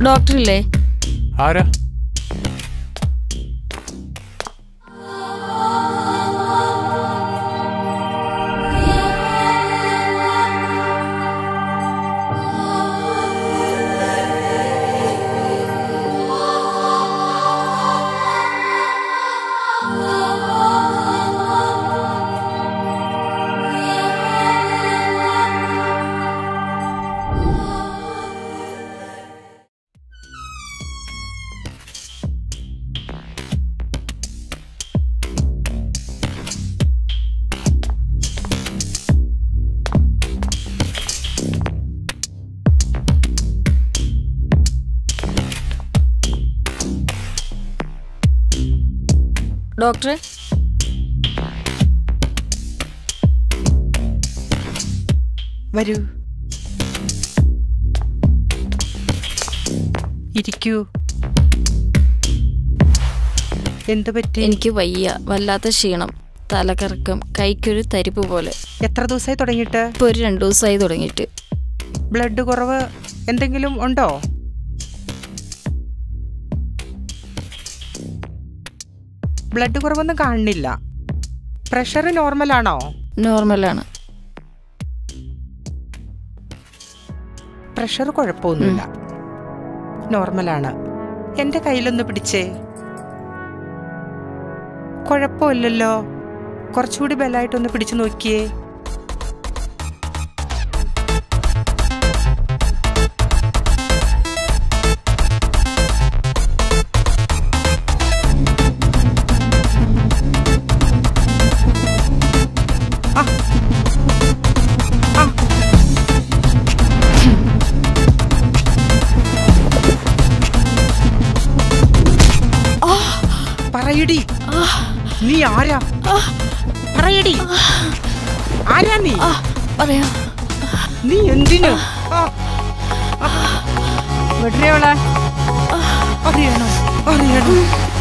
ഡോക്ടറില്ലേ ആരാ ഡോക്ടറെ വരൂ ഇരിക്കൂ എന്തു പറ്റി എനിക്ക് വയ്യ വല്ലാത്ത ക്ഷീണം തലകറക്കം കൈക്കൊരു തരിപ്പ് പോലെ എത്ര ദിവസമായി തുടങ്ങിയിട്ട് ഇപ്പൊ ഒരു രണ്ടു ദിവസമായി തുടങ്ങിയിട്ട് ബ്ലഡ് കുറവ് എന്തെങ്കിലും ഉണ്ടോ ബ്ലഡ് കുറവൊന്നും കാണുന്നില്ല പ്രഷർ നോർമലാണോ നോർമലാണ് പ്രഷർ കുഴപ്പമൊന്നുമില്ല നോർമലാണ് എൻ്റെ കയ്യിലൊന്ന് പിടിച്ചേ കുഴപ്പമില്ലല്ലോ കുറച്ചുകൂടി ബലമായിട്ടൊന്ന് പിടിച്ചു നോക്കിയേ ആ. ആ. പറയടി നീ ആരാ പറയടി ആരാ നീ പറയാം നീ എന്തിനു ആ. ആ. വിടരെ അവളെ അറിയണം അറിയണം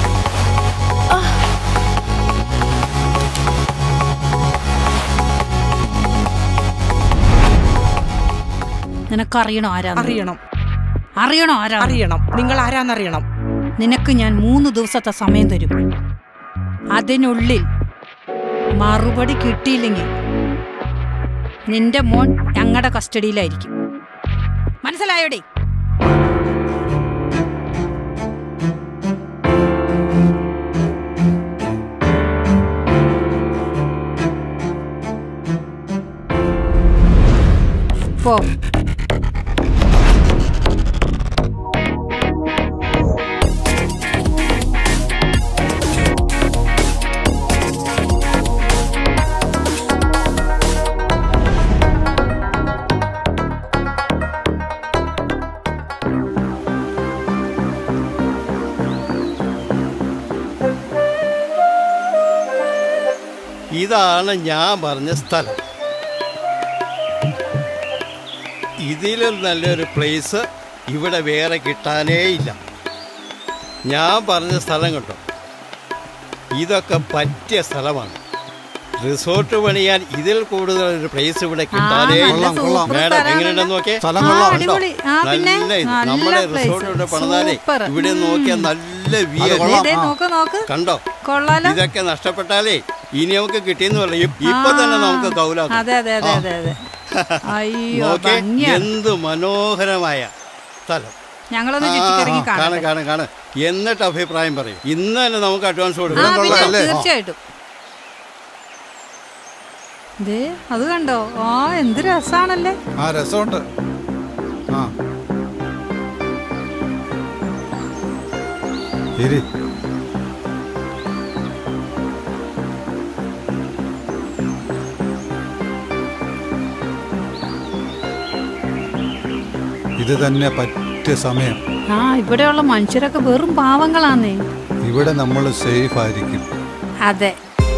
നിനക്കറിയണോ ആരാ അറിയണം അറിയണോ ആരാ അറിയണം നിങ്ങൾ ആരാന്നറിയണം നിനക്ക് ഞാൻ മൂന്ന് ദിവസത്തെ സമയം തരും അതിനുള്ളിൽ മറുപടി കിട്ടിയില്ലെങ്കിൽ നിന്റെ മോൻ ഞങ്ങളുടെ കസ്റ്റഡിയിലായിരിക്കും മനസ്സിലായോടി പോ ഇതാണ് ഞാൻ പറഞ്ഞ സ്ഥലം ഇതിലും നല്ലൊരു പ്ലേസ് ഇവിടെ വേറെ കിട്ടാനേ ഇല്ല ഞാൻ പറഞ്ഞ സ്ഥലം കേട്ടോ ഇതൊക്കെ പറ്റിയ സ്ഥലമാണ് റിസോർട്ട് പണിയാൻ ഇതിൽ കൂടുതൽ ഒരു പ്ലേസ് ഇവിടെ കിട്ടാനേ നല്ല ഇല്ല സൂപ്പർ മേഡം സ്ഥലമാണല്ലോ. എങ്ങനെയുണ്ടെന്ന് നോക്കിയേ സ്ഥലം കൊള്ളാം. ആ, അടിപൊളി. ആ, പിന്നെ? നല്ല ഇത് നല്ല നമ്മുടെ place. റിസോർട്ട് ഇവിടെ പണിതാലേ സൂപ്പർ. ഇവിടെ നോക്കിയാൽ നല്ല വ്യൂ ദേ, ദേ, നോക്ക് നോക്ക് കണ്ടോ കൊള്ളാലോ ഇതൊക്കെ നഷ്ടപ്പെട്ടാലേ ഇനി നമുക്ക് കിട്ടിയെന്ന് പറയും ഇപ്പൊ തന്നെ നമുക്ക് കൗലാക്കാം അതെ അതെ അതെ അതെ അതെ അയ്യോ നോക്കേ ഭംഗിയാ എന്ത് മനോഹരമായ സ്ഥലം ഞങ്ങളൊന്ന് ആ, ചുറ്റിക്കറങ്ങി കാണാം കാണാം കാണാം കാണാം എന്നിട്ട് അഭിപ്രായം പറയും ഇന്ന് തന്നെ നമുക്ക് അഡ്വാൻസ് ആ, കൊടുക്കണം പിന്നെ, തീർച്ചയായിട്ടും ദേ അത് കണ്ടോ ആ എന്ത് രസാണല്ലേ ആ രസമുണ്ട് ആ ഇരി ഇത് തന്നെ പറ്റിയ സമയം ആ ഇവിടെയുള്ള മനുഷ്യരൊക്കെ വെറും പാവങ്ങളാന്നേ ഇവിടെ നമ്മൾ സേഫ് ആയിരിക്കും അതെ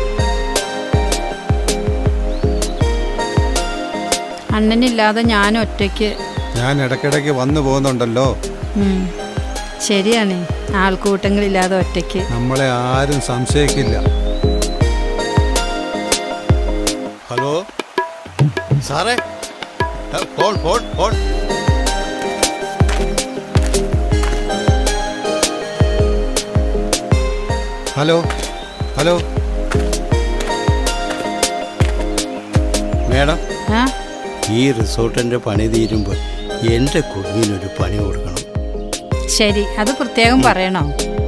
അണ്ണനില്ലാതെ ഞാൻ ഒറ്റയ്ക്ക് ഞാൻ ഇടയ്ക്കിടയ്ക്ക് വന്നു പോകുന്നുണ്ടല്ലോ ഉം, ശരിയാണ് ആൾക്കൂട്ടങ്ങളില്ലാതെ ഒറ്റയ്ക്ക് നമ്മളെ ആരും സംശയിക്കില്ല ഹലോ സാറേ ആ, phone phone phone hello hello madam ആ ഈ റിസോർട്ടിന്റെ പണി തീരുമ്പോൾ എൻ്റെ കുഞ്ഞിനൊരു പണി കൊടുക്കണം ശരി അത് പ്രത്യേകം പറയണോ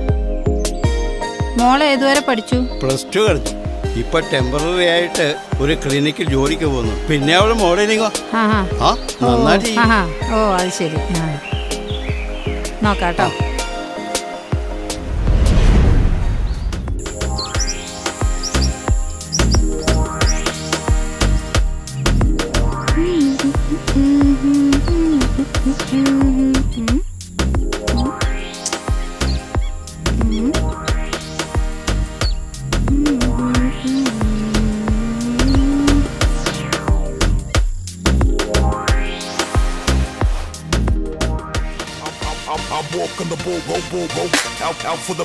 മോളെ ഏതുവരെ പഠിച്ചു പ്ലസ് ടു കഴിഞ്ഞു ഇപ്പൊ ടെമ്പററി ആയിട്ട് ഒരു ക്ലിനിക്കിൽ ജോലിക്ക് പോകുന്നു പിന്നെ അവള് മോഡലിങ്ങോ ആ ആ ആ ഓ നന്നായിട്ട് ചെയ്യും. ആ ഓ അത് ശരി ആ നോക്കാട്ടോ I'm, I'm walking the bull, bull, bull, bull, out, out for the.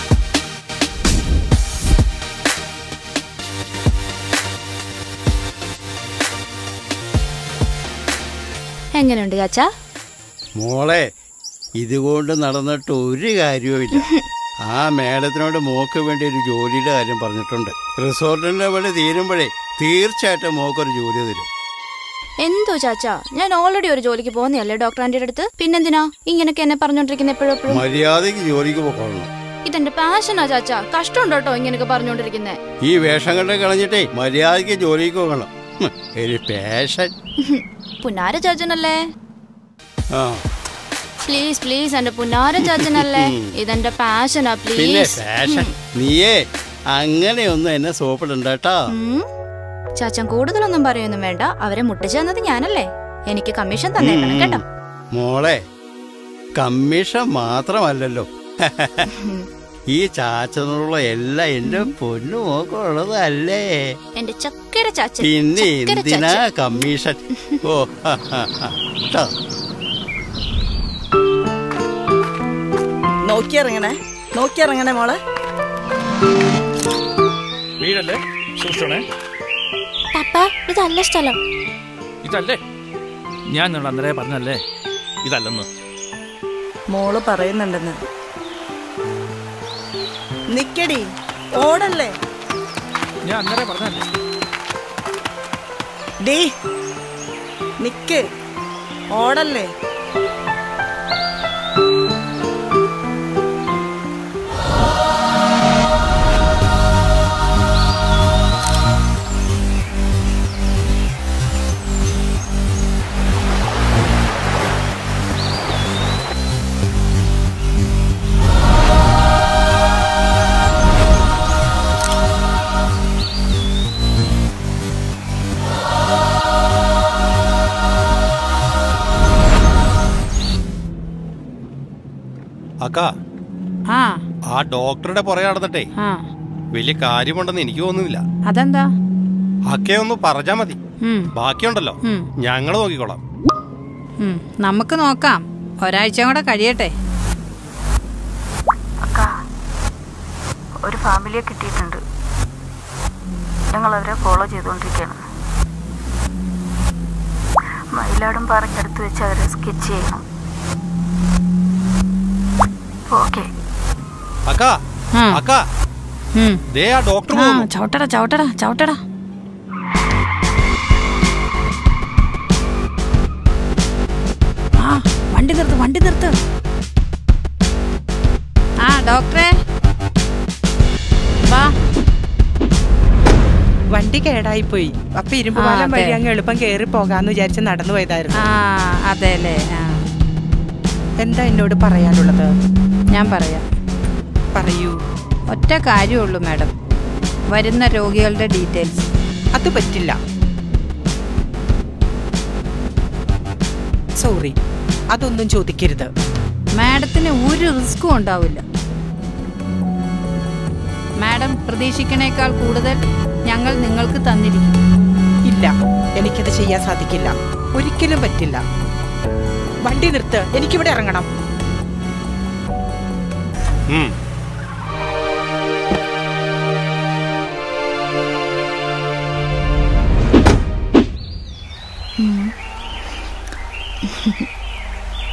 എങ്ങനെയുണ്ട് ചാച്ചാ മോളെ ഇതുകൊണ്ട് നടന്നിട്ട് ഒരു കാര്യവുമില്ല ആ മേഡത്തിനോട് മോക്ക് വേണ്ടി ഒരു ജോലിയുടെ കാര്യം പറഞ്ഞിട്ടുണ്ട് റിസോർട്ടിന്റെ പണി തീരുമ്പോഴേ തീർച്ചയായിട്ടും മോക്കൊരു ജോലി തരും എന്തോ ചാച്ചാ ഞാൻ ഓൾറെഡി ഒരു ജോലിക്ക് പോകുന്നതല്ലേ ഡോക്ടർ ആന്റിയുടെ അടുത്ത് പിന്നെന്തിനാ ഇങ്ങനൊക്കെ എന്നെ പറഞ്ഞോണ്ടിരിക്കുന്ന എപ്പോഴും എപ്പോഴും മര്യാദയ്ക്ക് ജോലിക്ക് പോകണം ഇതെന്റെ പാഷനാ ചാച്ചാ കഷ്ടമുണ്ടോ കേട്ടോ ഇങ്ങനൊക്കെ പറഞ്ഞോണ്ടിരിക്കുന്നേ ഈ വേഷം കണ്ട് കളഞ്ഞിട്ടേ മര്യാദയ്ക്ക് ജോലിക്ക് പോകണം ഹും, ഒരു പാഷൻ പുന്നാര ചാച്ചനല്ലേ ആ പ്ലീസ് പ്ലീസ് എന്റെ പുന്നാര ചാച്ചനല്ലേ ഇതെന്റെ പാഷനാ പിന്നെ പ്ലീസ് പാഷൻ നീയേ അങ്ങനെയൊന്നും എന്നെ സോപ്പിടണ്ട കേട്ടോ ഉം. ചാച്ചൻ കൂടുതലൊന്നും പറയൊന്നും വേണ്ട അവരെ മുട്ടിച്ചു തന്നത് ഞാനല്ലേ എനിക്ക് കമ്മീഷൻ തന്നേക്കണം കേട്ടോ മോളെ കമ്മീഷൻ മാത്രമല്ലല്ലോ ഈ ചാച്ചനുള്ള എല്ലാം എന്റെ പൊന്നു മോക്കുള്ളതല്ലേ എന്റെ ചക്കര ചാച്ചൻ പിന്നെ ചക്കര എന്തിനാ ചാച്ചൻ. കമ്മീഷൻ ഓ ഹ, ഹ, ഹ. ട്ടോ. നോക്കിയിറങ്ങണേ നോക്കിയിറങ്ങണേ മോളെ വീടല്ലേ സൂക്ഷിച്ചോണേ പപ്പ ഇതല്ല സ്ഥലം ഇതല്ലേ ഞാൻ നിങ്ങൾ അന്നേരെ പറഞ്ഞല്ലേ ഇതല്ലെന്ന് മോള് പറയുന്നുണ്ടെന്ന് നിക്കടി ഓടല്ലേ ഞാൻ അന്നേരെ പറഞ്ഞല്ലേ ഡീ നിക്ക് ഓടല്ലേ അക്ക ആ ആ ഡോക്ടറുടെ പുറകെ നടന്നിട്ടേ ആ വലിയ കാര്യമുണ്ടെന്ന് എനിക്ക് തോന്നുന്നില്ല അതെന്താ അക്കയെ ഒന്ന് പറഞ്ഞാ മതി ഉം, ബാക്കിയുണ്ടല്ലോ ഉം, ഞങ്ങള് നോക്കിക്കോളാം ഉം. നമുക്ക് നോക്കാം ഒരാഴ്ച കൂടെ കഴിയട്ടെ ഒരു ഫാമിലിയെ കിട്ടിയിട്ടുണ്ട് ഞങ്ങൾ അവരെ ഫോളോ ചെയ്തുകൊണ്ടിരിക്കുകയാണ് മയിലാടും പാറയ്ക്കടുത്ത് വെച്ച് അവരെ സ്കെച്ച് ചെയ്യണം ഓക്കെ അക്ക ആ, അക്ക ഉം. ദേ ആ ഡോക്ടർ ആ പോകുന്നു ചവിട്ടടാ ചവിട്ടടാ ചവിട്ടടാ ആ വണ്ടി നിർത്ത് വണ്ടി നിർത്ത് ആ ഡോക്ടറെ വാ വണ്ടി കേടായിപ്പോയി അപ്പൊ ഇരുമ്പ് ആ, പാലം വഴി അതെ. അങ്ങ് എളുപ്പം കേറി പോകാന്ന് വിചാരിച്ച് നടന്നു പോയതായിരുന്നു ആ അതെല്ലേ ആ എന്താ എന്നോട് പറയാനുള്ളത് ഞാൻ പറയാം പറയൂ ഒറ്റ കാര്യമുള്ളൂ മാഡം വരുന്ന രോഗികളുടെ ഡീറ്റെയിൽസ് അത് പറ്റില്ല സോറി അതൊന്നും ചോദിക്കരുത് മാഡത്തിന് ഒരു റിസ്ക്കും ഉണ്ടാവില്ല മാഡം പ്രതീക്ഷിക്കണേക്കാൾ കൂടുതൽ ഞങ്ങൾ നിങ്ങൾക്ക് തന്നിരിക്കും ഇല്ല എനിക്കത് ചെയ്യാൻ സാധിക്കില്ല ഒരിക്കലും പറ്റില്ല വണ്ടി നിർത്ത് എനിക്കിവിടെ ഇറങ്ങണം ഉം.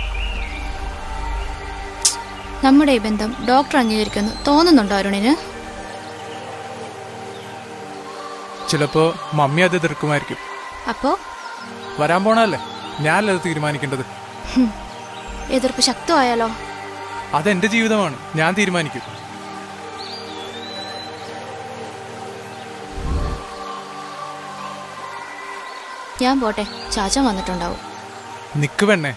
നമ്മുടെ ഈ ബന്ധം ഡോക്ടർ അംഗീകരിക്കുന്നു തോന്നുന്നുണ്ടോ അരുണിന് ചിലപ്പോ മമ്മി അത് എതിർക്കുമായിരിക്കും അപ്പോ വരാൻ പോണല്ലേ ഞാനല്ല അത് തീരുമാനിക്കേണ്ടത് ഹും, എതിർപ്പ് ശക്തമായാലോ അതെന്റെ ജീവിതമാണ് ഞാൻ തീരുമാനിക്കും ഞാൻ പോട്ടെ ചാച്ചൻ വന്നിട്ടുണ്ടാവും നിക്ക് പെണ്ണേ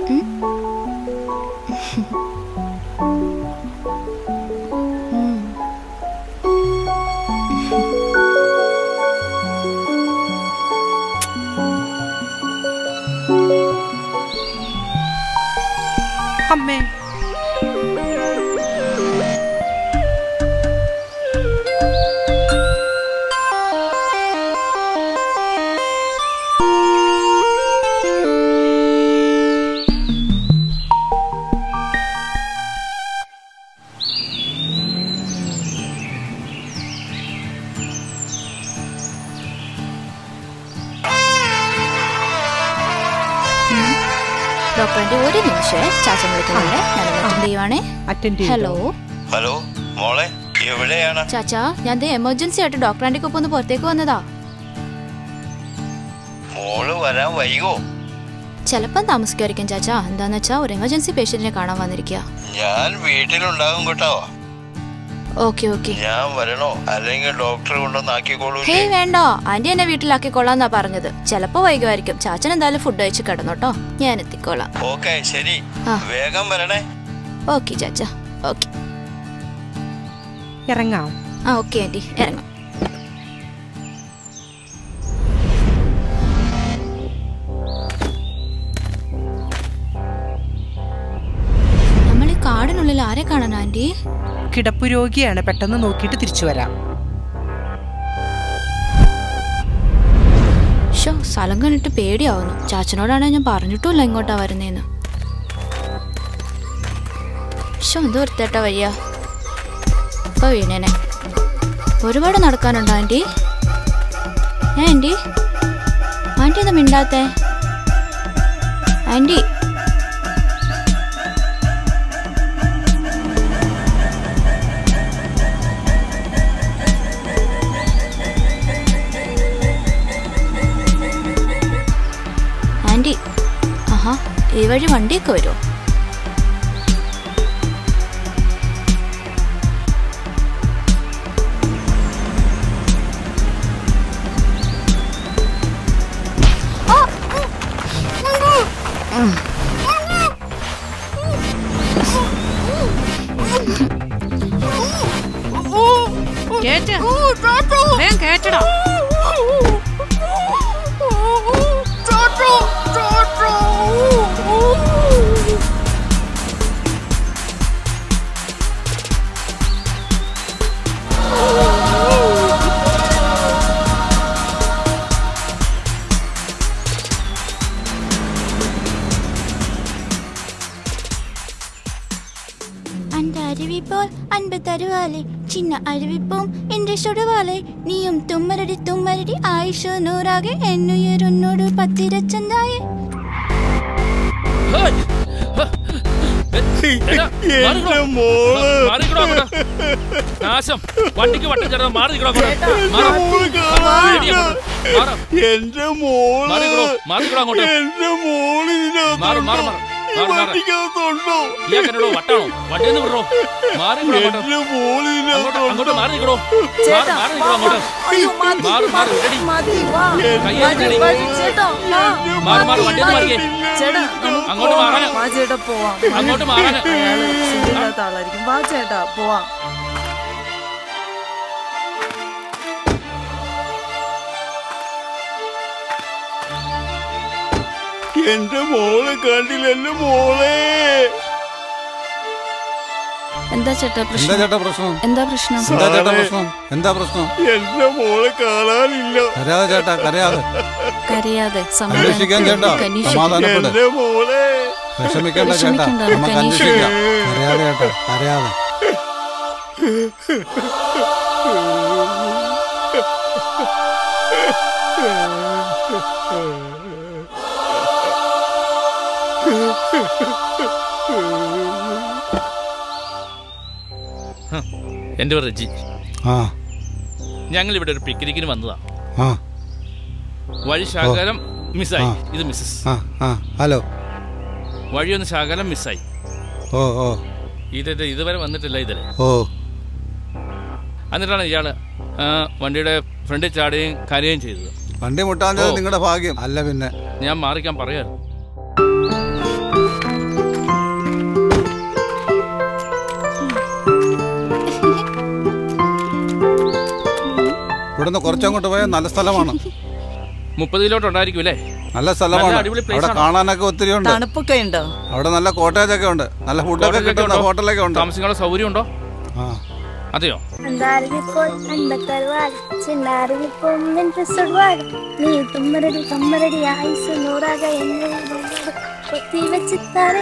അമ്മേ ഡോക്ടറിന്റെ ഒരു നിമിഷം ചാച്ചൻ വിളിക്കുന്നുണ്ട് ഞാൻ അറ്റൻഡ് ചെയ്യുവാണേ അറ്റൻഡ് ഹലോ ഹലോ മോളെ എവിടെയാണ് ചാച്ചാ ഞാൻ ദേ എമർജൻസി ആയിട്ട് ഡോക്ടറിന്റെ ഒപ്പം ഒന്ന് പുറത്തേക്ക് വന്നതാ മോള് വരാൻ വൈകോ ചിലപ്പം താമസിക്കുമായിരിക്കും ചാച്ചാ എന്താന്ന് വെച്ചാ ഒരു എമർജൻസി പേഷ്യന്റിനെ കാണാൻ വന്നിരിക്കുക ഞാൻ വീട്ടിലുണ്ടാകും കേട്ടോ ഓക്കെ ഓക്കെ ഞാൻ വരണോ അല്ലെങ്കിൽ ഡോക്ടർ കൊണ്ടൊന്ന് ആക്കിക്കോളൂ ഹേ വേണ്ട ആന്റി എന്നെ വീട്ടിലാക്കിക്കൊള്ളാന്നാ പറഞ്ഞത് ചിലപ്പോ വൈകുമായിരിക്കും ചാച്ചൻ എന്തായാലും ഫുഡ് കഴിച്ച് കിടന്നോട്ടോ ഞാൻ എത്തിക്കോളാം ഓക്കെ ശരി ആ. വേഗം വരണേ ഓക്കെ ചാച്ച ഓക്കെ ഇറങ്ങാം ആ ഓക്കെ ആന്റി ഇറങ്ങാം നമ്മൾ ഈ കാടിനുള്ളിൽ ആരെ കാണാൻ ആന്റി കിടപ്പു രോഗിയാണ് പെട്ടെന്ന് നോക്കിയിട്ട് തിരിച്ചു വരാം ഷോ സ്ഥലം കണ്ടിട്ട് പേടിയാവുന്നു ചാച്ചനോടാണെങ്കിൽ ഞാൻ പറഞ്ഞിട്ടുമില്ല ഇങ്ങോട്ടാ വരുന്നേന്ന് ഷോ എന്ത് വൃത്തിയായിട്ട വഴിയാ ഇപ്പൊ വീണേനെ ഒരുപാട് നടക്കാനുണ്ടോ ആന്റി ഏ ആന്റി ആന്റി എന്താ മിണ്ടാത്തേ ആന്റി ആന്റി ആഹാ ഈ വഴി വണ്ടിയൊക്കെ വരുമോ കേറ്റ് വേഗം കേറ്റടാ அந்த அருவி போல் அன்பு தருவாளே சின்ன அருவிப்போம் என்று சுடுவாளே நீயும் தும்மரடி தும்மரடி ஆயுஷு நூறாக என்னுயிர் உன்னோடு பத்திரச்சந்தாயே എന്റെ മോള് മാറിക്കടോ അങ്ങോട്ട്. നാശം വണ്ടിക്ക് വട്ടം ചേർന്ന് മാറി നിൽക്കണോ അങ്ങോട്ട്. മാറ്. മോള് കാണാനില്ല. പേടി അങ്ങോട്ട്. മാറ്. എന്റെ മോള് മാറിക്കടോ മാറിക്കടോ അങ്ങോട്ട് എന്റെ മോള് മാറ് മാറ് മാറ് ഈ മാറ് മാറ് വണ്ടിക്കകത്തുണ്ടോ ഇയാൾക്ക് എന്നോട് വട്ടാണോ വണ്ടി ഒന്ന് വിടറോ മാറി നിൽക്കണോ അങ്ങോട്ട് എന്റെ മോള് അങ്ങോട്ട് അങ്ങോട്ട് മാറി നിൽക്കണോ മാറി ചേട്ടാ, മാറി നിൽക്കണോ അങ്ങോട്ട് അയ്യോ, മതി, മാറ് മാറ് എടി മതി, വാ. കയ്യേറി മതി, ചെടി. മതി, ചേട്ടാ, വാ. മാറ് മാറ് വണ്ടി ഒന്ന് മതി. മാറിക്കേ ചേട്ടാ, നമുക്ക് അങ്ങോട്ട് പോവാം. മാറാന്. വാ ചേട്ടാ പോവാം അങ്ങോട്ട് മാറാന്. അയാള് സുഖമില്ലാത്ത ആളായിരിക്കും വാ ചേട്ടാ പോവാം എന്റെ മോള് കണ്ടില്ല എന്റെ മോളെ എന്താ ചേട്ടാ എന്താ ചേട്ടാ പ്രശ്നം എന്താ പ്രശ്നം എന്താ ചേട്ടാ പ്രശ്നം എന്താ പ്രശ്നം എന്റെ മോളെ കാണാനില്ല കരയാതെ ചേട്ടാ കരയാതെ കരയാതെ അന്വേഷിക്കാൻ ചേട്ടാ സമാധാനപ്പെട് എന്റെ മോളെ വിഷമിക്കണ്ട ചേട്ടാ വിഷമിക്കണ്ട, നമുക്ക് നമുക്ക് അന്വേഷിക്കാം കരയാതെ ചേട്ടാ കരയാതെ എന്റെ പേര് റെജി ആ ഞങ്ങൾ ഇവിടെ ഒരു പിക്നിക്കിന് വന്നതാ ആ വഴി ശകലം മിസ്സായി ആ. ഇത് മിസ്സസ് ആ ആ ഹലോ വഴിയൊന്ന് ശകലം മിസ്സായി ഓ ഓ ഇത് ഇത് ഇതുവരെ വന്നിട്ടില്ല ഇതില് ഓ എന്നിട്ടാണ് ഇയാള് ആ, വണ്ടിയുടെ ഫ്രണ്ടിൽ ചാടുകയും കരയുകയും ചെയ്തത് വണ്ടി മുട്ടാൻ ഓ. നിങ്ങളുടെ ഭാഗ്യം അല്ല പിന്നെ ഞാൻ മാറിക്കാൻ പറയാറ് ഇവിടുന്ന് കുറച്ചങ്ങോട്ട് പോയാൽ നല്ല സ്ഥലമാണ് മുപ്പത് കിലോട്ട് ഉണ്ടായിരിക്കും അല്ലേ നല്ല സ്ഥലമാണ് നല്ല അടിപൊളി place അവിടെ ആണ്. കാണാനൊക്കെ ഒത്തിരി ഉണ്ട് തണുപ്പൊക്കെ ഉണ്ടോ അവിടെ നല്ല കോട്ടേജ് ഒക്കെ ഉണ്ട് നല്ല ഫുഡൊക്കെ കിട്ടുന്ന ഹോട്ടലൊക്കെ ഉണ്ട് താമസിക്കാനുള്ള സൗകര്യം ഉണ്ടോ ആ അതെയോ അന്താരവിപ്പോൾ അൻപത്തറുവാട് ചിന്നാരവിപ്പോൾ നിന്റെ സുടുവാട് നീ തുമ്മരടി കമ്മരടി ആയുസ് നൂറാക കൊത്തി വെച്ച് തരേ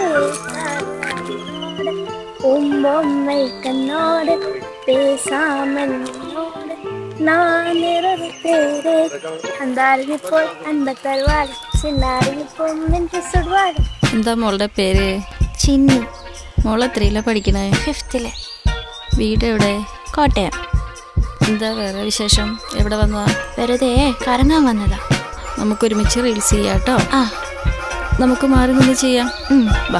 ഉമ്പൊമ്മൈ കണ്ണോട് പേസാമെന്നോട് നാനിറവ് തേരേ അന്താരവിപ്പോൾ അൻപത്തറുവാട് ചിന്നാരവിപ്പോൾ നിന്റെ സുടുവാട് എന്താ മോളുടെ പേര് ചിന്നു മോൾ എത്രയിലാ പഠിക്കണേ ഫിഫ്തിലെ വീട് എവിടെ കോട്ടയം എന്താ വേറെ വിശേഷം എവിടെ വന്നതാ വെറുതെ കറങ്ങാൻ വന്നതാ നമുക്ക് ഒരുമിച്ച് റീൽസ് ചെയ്യാം കേട്ടോ ആ നമുക്ക് മാറി നിന്ന് ചെയ്യാം വാ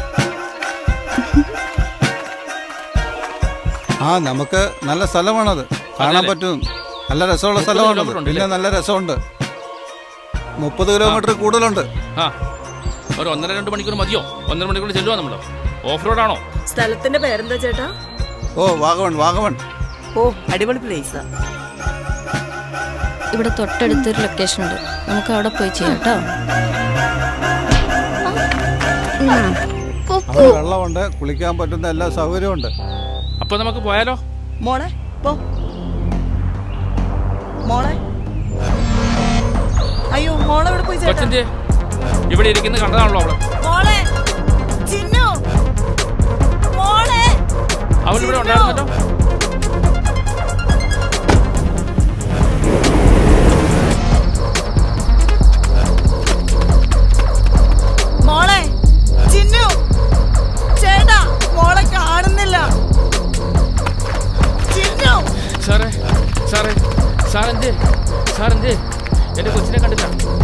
ആ നമുക്ക് നല്ല സ്ഥലമാണത് കാണാൻ പറ്റും നല്ല രസമുള്ള മുപ്പത് സ്ഥലമാണത് കിലോമീറ്റർ ഉണ്ട് പിന്നെ നല്ല രസമുണ്ട് മുപ്പത് കിലോമീറ്റർ കൂടുതലുണ്ട് ആ ഒരു ഒന്നര രണ്ട് മണിക്കൂർ മതിയോ ഒന്നര മണിക്കൂർ ചെല്ലുവാ നമ്മള് ഓഫ് റോഡാണോ സ്ഥലത്തിന്റെ പേരെന്താ ചേട്ടാ ഓ വാഗവൺ വാഗവൺ ഓ അടിപൊളി പ്ലേസാ ഇവിടെ തൊട്ടടുത്തൊരു ലൊക്കേഷൻ ഉണ്ട് നമുക്ക് അവിടെ പോയി ചെയ്യാം കേട്ടോ അവിടെ വെള്ളമുണ്ട് കുളിക്കാൻ പറ്റുന്ന എല്ലാ സൗകര്യമുണ്ട് അപ്പൊ നമുക്ക് പോയാലോ മോളെ പോ മോളെ അയ്യോ മോളെ ഇവിടെ പോയി ചേട്ടാ കൊച്ചിന്റെ ഇവിടെ ഇരിക്കുന്ന കണ്ടതാണല്ലോ അവള് മോളെ ചിന്നു മോളെ അവൾ ഇവിടെ ഉണ്ടായിരുന്നല്ലോ മോളെ ചിന്നു ചേട്ടാ മോളെ കാണുന്നില്ല ചിന്നു സാറേ സാറേ സാറെന്തേ സാറെന്തേ എന്റെ കൊച്ചിനെ കണ്ടില്ല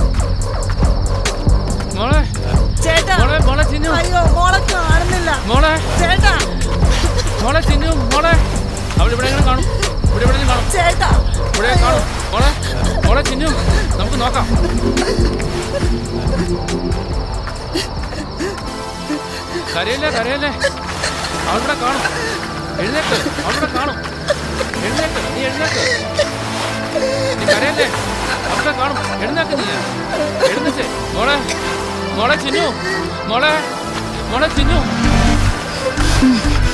മോളെ ചേട്ടാ മോളെ മോളെ ചിന്നു അയ്യോ മോളെ കാണുന്നില്ല മോളെ ചേട്ടാ മോളെ ചിന്നു മോളെ അവൾ ഇവിടെ എങ്ങനെ കാണും ഇവിടെ എവിടെ കാണും ചേട്ടാ ഇവിടെ കാണും മോളെ മോളെ ചിന്നു നമുക്ക് നോക്കാം കരയല്ലേ കരയല്ലേ അവളിവിടെ കാണും എഴുന്നേക്ക് അവളിവിടെ കാണും എഴുന്നേക്ക് നീ എഴുന്നേക്ക് നീ കരയല്ലേ അവിടെ കാണും എഴുന്നേക്ക് നീ എഴുന്നേച്ചേ മോളെ മോളെ ചിന്നു മോളെ മോളെ ചിന്നു